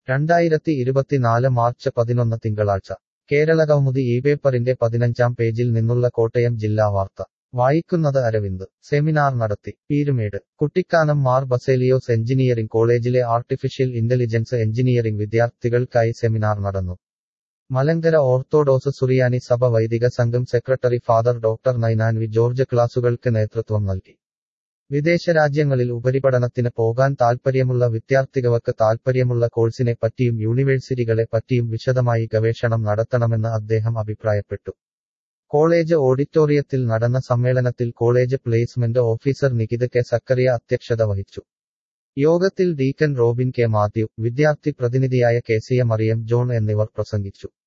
രണ്ടായിരത്തി ഇരുപത്തിനാല് മാർച്ച് പതിനൊന്ന് തിങ്കളാഴ്ച കേരളകൗമുദി ഈ പേപ്പറിന്റെ പതിനഞ്ചാം പേജിൽ നിന്നുള്ള കോട്ടയം ജില്ലാ വാർത്ത വായിക്കുന്നത് അരവിന്ദ് സെമിനാർ നടത്തി പീരുമേട് കുട്ടിക്കാനം മാർ ബസേലിയോസ് എഞ്ചിനീയറിംഗ് കോളേജിലെ ആർട്ടിഫിഷ്യൽ ഇന്റലിജൻസ് എഞ്ചിനീയറിംഗ് വിദ്യാർത്ഥികൾക്കായി സെമിനാർ നടന്നു മലങ്കര ഓർത്തോഡോസ് സുറിയാനി സഭ വൈദിക സംഘം secretary father doctor Ninan V George ക്ലാസുകൾക്ക് നേതൃത്വം നൽകി വിദേശ രാജ്യങ്ങളിൽ ഉപരിപഠനത്തിന് പോകാൻ താൽപ്പര്യമുള്ള വിദ്യാർത്ഥികൾക്ക് താൽപ്പര്യമുള്ള കോഴ്സിനെ പറ്റിയും യൂണിവേഴ്സിറ്റികളെ പറ്റിയും വിശദമായി ഗവേഷണം നടത്തണമെന്ന് അദ്ദേഹം അഭിപ്രായപ്പെട്ടു കോളേജ് ഓഡിറ്റോറിയത്തിൽ നടന്ന സമ്മേളനത്തിൽ college placement officer Nikita K Zachariah അധ്യക്ഷത വഹിച്ചു യോഗത്തിൽ ഡീക്കൻ റോബിൻ കെ മാത്യു വിദ്യാർത്ഥി പ്രതിനിധിയായ K C A Mariyam John എന്നിവർ പ്രസംഗിച്ചു